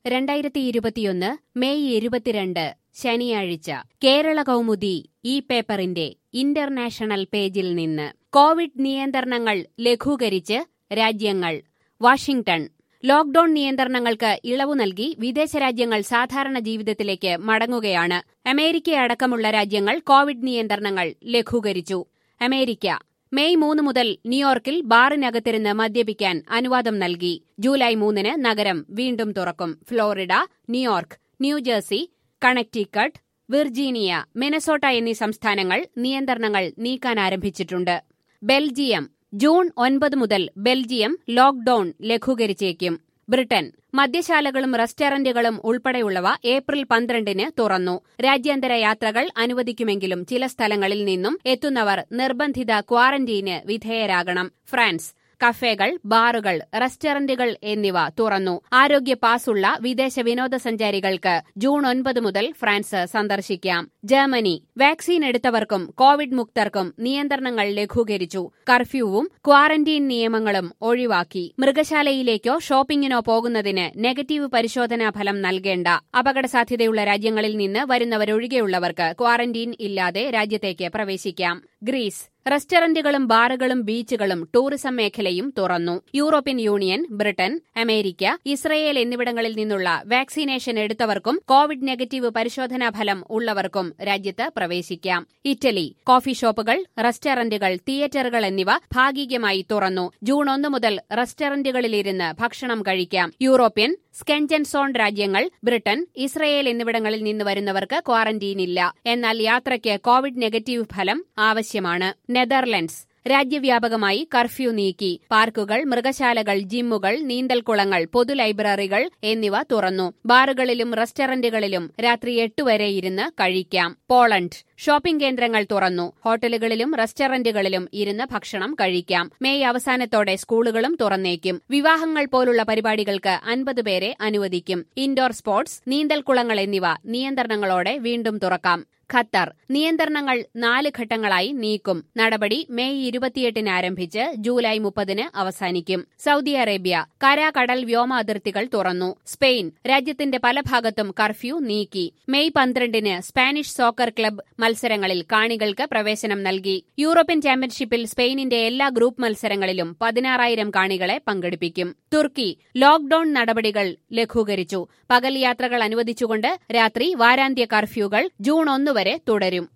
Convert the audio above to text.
രണ്ടായിരത്തി ഇരുപത്തിയൊന്ന് മെയ് ഇരുപത്തിരണ്ട് ശനിയാഴ്ച കേരള കൗമുദി ഈ പേപ്പറിന്റെ ഇന്റർനാഷണൽ പേജിൽ നിന്ന് കോവിഡ് നിയന്ത്രണങ്ങൾ ലഘൂകരിച്ച് രാജ്യങ്ങൾ വാഷിംഗ്ടൺ ലോക്ഡൌൺ നിയന്ത്രണങ്ങൾക്ക് ഇളവു നൽകി വിദേശ രാജ്യങ്ങൾ സാധാരണ ജീവിതത്തിലേക്ക് മടങ്ങുകയാണ് അമേരിക്കയടക്കമുള്ള രാജ്യങ്ങൾ കോവിഡ് നിയന്ത്രണങ്ങൾ ലഘൂകരിച്ചു അമേരിക്ക മെയ് മൂന്ന് മുതൽ ന്യൂയോർക്കിൽ ബാറിനകത്തിരുന്ന് മദ്യപിക്കാൻ അനുവാദം നൽകി ജൂലൈ മൂന്നിന് നഗരം വീണ്ടും തുറക്കും Florida New York New Jersey Connecticut Virginia Minnesota എന്നീ സംസ്ഥാനങ്ങൾ നിയന്ത്രണങ്ങൾ നീക്കാൻ ആരംഭിച്ചിട്ടുണ്ട് ബെൽജിയം ജൂൺ ഒൻപത് മുതൽ ബെൽജിയം ലോക്ഡൌൺ ലഘൂകരിച്ചേക്കും ബ്രിട്ടൻ മദ്യശാലകളും റെസ്റ്റോറന്റുകളും ഉൾപ്പെടെയുള്ളവ ഏപ്രിൽ പന്ത്രണ്ടിന് തുറന്നു രാജ്യാന്തര യാത്രകൾ അനുവദിക്കുമെങ്കിലും ചില സ്ഥലങ്ങളിൽ നിന്നും എത്തുന്നവർ നിർബന്ധിത ക്വാറന്റീന് വിധേയരാകണം ഫ്രാൻസ് കഫേകൾ ബാറുകൾ റെസ്റ്റോറന്റുകൾ എന്നിവ തുറന്നു ആരോഗ്യ പാസുള്ള വിദേശ വിനോദസഞ്ചാരികൾക്ക് ജൂൺ ഒൻപത് മുതൽ ഫ്രാൻസ് സന്ദർശിക്കാം ജർമ്മനി വാക്സിൻ എടുത്തവർക്കും കോവിഡ് മുക്തർക്കും നിയന്ത്രണങ്ങൾ ലഘൂകരിച്ചു കർഫ്യൂവും ക്വാറന്റീൻ നിയമങ്ങളും ഒഴിവാക്കി മൃഗശാലയിലേക്കോ ഷോപ്പിംഗിനോ പോകുന്നതിന് നെഗറ്റീവ് പരിശോധനാ ഫലം നൽകേണ്ട അപകട സാധ്യതയുള്ള രാജ്യങ്ങളിൽ നിന്ന് വരുന്നവരൊഴികെയുള്ളവർക്ക് ക്വാറന്റീൻ ഇല്ലാതെ രാജ്യത്തേക്ക് പ്രവേശിക്കാം ഗ്രീസ് റെസ്റ്റോറന്റുകളും ബാറുകളും ബീച്ചുകളും ടൂറിസം മേഖലയും തുറന്നു European Union Britain America Israel എന്നിവിടങ്ങളിൽ നിന്നുള്ള വാക്സിനേഷൻ എടുത്തവർക്കും കോവിഡ് നെഗറ്റീവ് പരിശോധനാ ഫലം ഉള്ളവർക്കും രാജ്യത്ത് പ്രവേശിക്കാം ഇറ്റലി കോഫി ഷോപ്പുകൾ റെസ്റ്റോറന്റുകൾ തിയേറ്ററുകൾ എന്നിവ ഭാഗികമായി തുറന്നു ജൂൺ ഒന്ന് മുതൽ റെസ്റ്റോറന്റുകളിലിരുന്ന് ഭക്ഷണം കഴിക്കാം യൂറോപ്യൻ സ്കെൻജൻ സോൺ രാജ്യങ്ങൾ ബ്രിട്ടൻ ഇസ്രയേൽ എന്നിവിടങ്ങളിൽ നിന്ന് വരുന്നവർക്ക് ക്വാറന്റീനില്ല എന്നാൽ യാത്രയ്ക്ക് കോവിഡ് നെഗറ്റീവ് ഫലം ആവശ്യമാണ് നെതർലൻഡ്സ് രാജ്യവ്യാപകമായി കർഫ്യൂ നീക്കി പാർക്കുകൾ മൃഗശാലകൾ ജിമ്മുകൾ നീന്തൽക്കുളങ്ങൾ പൊതു ലൈബ്രറികൾ എന്നിവ തുറന്നു ബാറുകളിലും റെസ്റ്റോറന്റുകളിലും രാത്രി എട്ട് വരെ ഇരുന്ന് കഴിക്കാം പോളണ്ട് ഷോപ്പിംഗ് കേന്ദ്രങ്ങൾ തുറന്നു ഹോട്ടലുകളിലും റെസ്റ്റോറന്റുകളിലും ഇരുന്ന് ഭക്ഷണം കഴിക്കാം മെയ് അവസാനത്തോടെ സ്കൂളുകളും തുറന്നേക്കും വിവാഹങ്ങൾ പോലുള്ള പരിപാടികൾക്ക് അൻപത് പേരെ അനുവദിക്കും ഇൻഡോർ സ്പോർട്സ് നീന്തൽക്കുളങ്ങൾ എന്നിവ നിയന്ത്രണങ്ങളോടെ വീണ്ടും തുറക്കാം ഖത്തർ നിയന്ത്രണങ്ങൾ നാല് ഘട്ടങ്ങളായി നീക്കും നടപടി മെയ് ഇരുപത്തിയെട്ടിന് ആരംഭിച്ച് ജൂലൈ മുപ്പതിന് അവസാനിക്കും സൗദി അറേബ്യ കര കടൽ വ്യോമ അതിർത്തികൾ തുറന്നു സ്പെയിൻ രാജ്യത്തിന്റെ പല ഭാഗത്തും കർഫ്യൂ നീക്കി മെയ് പന്ത്രണ്ടിന് സ്പാനിഷ് സോക്കർ ക്ലബ് മത്സരങ്ങളിൽ കാണികൾക്ക് പ്രവേശനം നൽകി യൂറോപ്യൻ ചാമ്പ്യൻഷിപ്പിൽ സ്പെയിനിന്റെ എല്ലാ ഗ്രൂപ്പ് മത്സരങ്ങളിലും പതിനാറായിരം കാണികളെ പങ്കെടുപ്പിക്കും തുർക്കി ലോക്ഡൌൺ നടപടികൾ ലഘൂകരിച്ചു പകൽ യാത്രകൾ അനുവദിച്ചുകൊണ്ട് രാത്രി വാരാന്ത്യ കർഫ്യൂകൾ ജൂൺ ഒന്ന് വരെ തുടരും